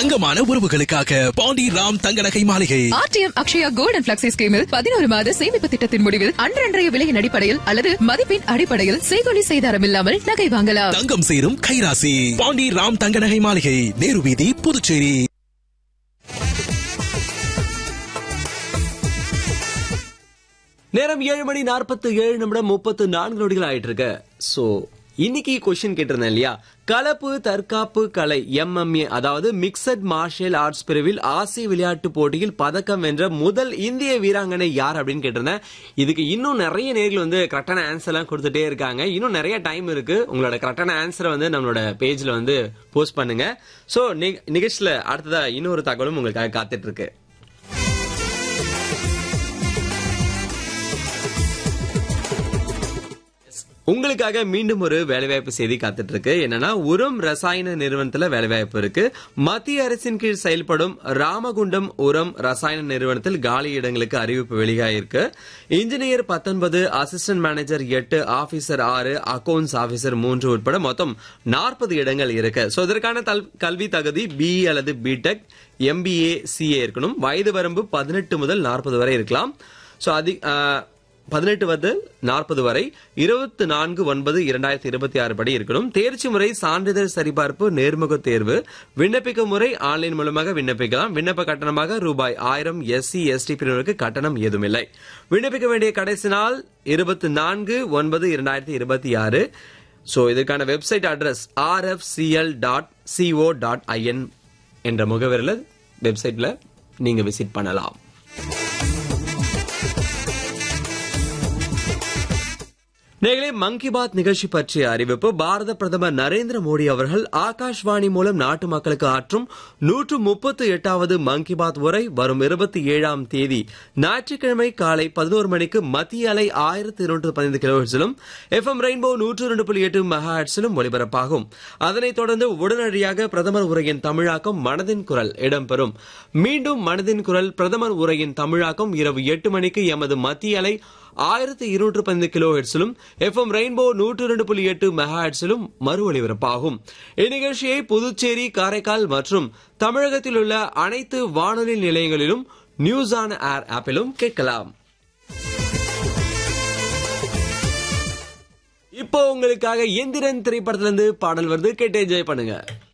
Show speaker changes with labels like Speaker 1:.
Speaker 1: தங்கமான உறவுகளுக்காக பாண்டி ராம் தங்க நகை மாளிகை
Speaker 2: R T M Akshaya gold and flexi ஸ்கீமில் பதினோரு மாத சேமிப்பு திட்டத்தின் முடிவில் அன்றன்றைய விலையின் அடிப்படையில் அல்லது மதிப்பின் அடிப்படையில் செய்கொலி செய்தாரம் இல்லாமல் நகை வாங்கலாம்
Speaker 1: தங்கம் சேரும் கைராசி பாண்டி ராம் தங்க நகை மாளிகை நேரு வீதி புதுச்சேரி
Speaker 3: நேரம் ஏழு மணி நாற்பத்து ஏழு நிமிடம் முப்பத்து நான்கு நொடிகள் ஆயிட்டு இருக்கு சோ இன்னைக்கு கொஸ்டின் கேட்டிருந்தேன் இல்லையா கலப்பு தற்காப்பு கலை எம்எம்ஏ அதாவது மிக்சட் மார்ஷியல் ஆர்ட்ஸ் பிரிவில் ஆசிய விளையாட்டு போட்டியில் பதக்கம் வென்ற முதல் இந்திய வீராங்கனை யார் அப்படின்னு கேட்டிருந்தேன் இதுக்கு இன்னும் நிறைய நேர்கள் வந்து கரெக்டான ஆன்சர் எல்லாம் கொடுத்துட்டே இருக்காங்க இன்னும் நிறைய டைம் இருக்கு உங்களோட கரெக்டான ஆன்சரை வந்து நம்மளோட பேஜ்ல வந்து போஸ்ட் பண்ணுங்க சோ நிகழ்ச்சியில அடுத்ததா இன்னொரு தகவலும் உங்களுக்காக காத்துட்டு இருக்கு உங்களுக்காக மீண்டும் ஒரு வேலைவாய்ப்பு செய்தி காத்துட்டு இருக்கு என்னன்னா உரம் ரசாயன நிறுவனத்துல வேலைவாய்ப்பு இருக்கு மத்திய அரசின் கீழ் செயல்படும் ராமகுண்டம் உரம் ரசாயன நிறுவனத்தில் காலி இடங்களுக்கு அறிவிப்பு வெளியாயிருக்கு இன்ஜினியர் பத்தொன்பது அசிஸ்டன்ட் மேனேஜர் எட்டு ஆபீசர் ஆறு அக்கவுண்ட்ஸ் ஆபீசர் மூன்று உட்பட மொத்தம் நாற்பது இடங்கள் இருக்கு சோ இதற்கான தல்- கல்வி தகுதி பிஇ அல்லது பிடெக் எம்பிஏ சிஏ இருக்கணும் வயது வரம்பு பதினெட்டு முதல் நாற்பது வரை இருக்கலாம் சோ அதி ஆஹ், பதினெட்டு முதல் நாற்பது வரை இருபத்தி நான்கு ஒன்பது இரண்டாயிரத்தி இருபத்தி ஆறு படி இருக்கணும் தேர்ச்சி முறை சான்றிதழ் சரிபார்ப்பு நேர்முக தேர்வு விண்ணப்பிக்கும் முறை ஆன்லைன் மூலமாக விண்ணப்பிக்கலாம் விண்ணப்ப கட்டணமாக ரூபாய் ஆயிரம் எஸ்சி எஸ்டி பிரிவினருக்கு கட்டணம் ஏதுமில்லை விண்ணப்பிக்க வேண்டிய கடைசி நாள் இருபத்தி நான்கு ஒன்பது இரண்டாயிரத்தி இருபத்தி ஆறு ஸோ இதற்கான website address R F C L dot C O dot I N என்ற முகவரியில் வெப்சைட்ல நீங்க விசிட் பண்ணலாம் நேர்களே மன் கி பாத் நிகழ்ச்சி பற்றிய அறிவிப்பு பாரத பிரதமர் நரேந்திர மோடி அவர்கள் ஆகாஷ்வாணி மூலம் நாட்டு மக்களுக்கு ஆற்றும் நூற்று முப்பத்து எட்டாவது மன் கி பாத் உரை வரும் இருபத்தி ஏழாம் தேதி ஞாயிற்றுக்கிழமை காலை பதினோரு மணிக்கு மத்திய அலை ஆயிரத்தி இருநூற்று பதினைந்து கிலோஹெட்ஸிலும் எஃப்எம் ரெயின்போ நூற்று இரண்டு புள்ளி எட்டு மெகாஹெட்ஸிலும் ஒலிபரப்பாகும் அதனைத் தொடர்ந்து உடனடியாக பிரதமர் உரையின் தமிழாக்கம் மனதின் குரல் இடம்பெறும் மீண்டும் மனதின் குரல் பிரதமர் உரையின் தமிழாக்கம் இரவு எட்டு மணிக்கு எமது மத்திய அலை ஆயிரத்தி இருநூற்று பதினைந்து கிலோ ஹெட்ஸிலும் எஃப்எம் ரெயின்போ நூற்று இரண்டு புள்ளி எட்டு மெகா ஹெட்ஸிலும் மறு ஒலிபரப்பாகும் இந்நிகழ்ச்சியை புதுச்சேரி காரைக்கால் மற்றும் தமிழகத்தில் உள்ள அனைத்து வானொலி நிலையங்களிலும் நியூஸ் ஆன் ஏர் ஆப்பிலும் கேட்கலாம் இப்போ உங்களுக்காக எந்திரன் திரைப்படத்திலிருந்து பாடல் வருது கேட்டு என்ஜாய் பண்ணுங்க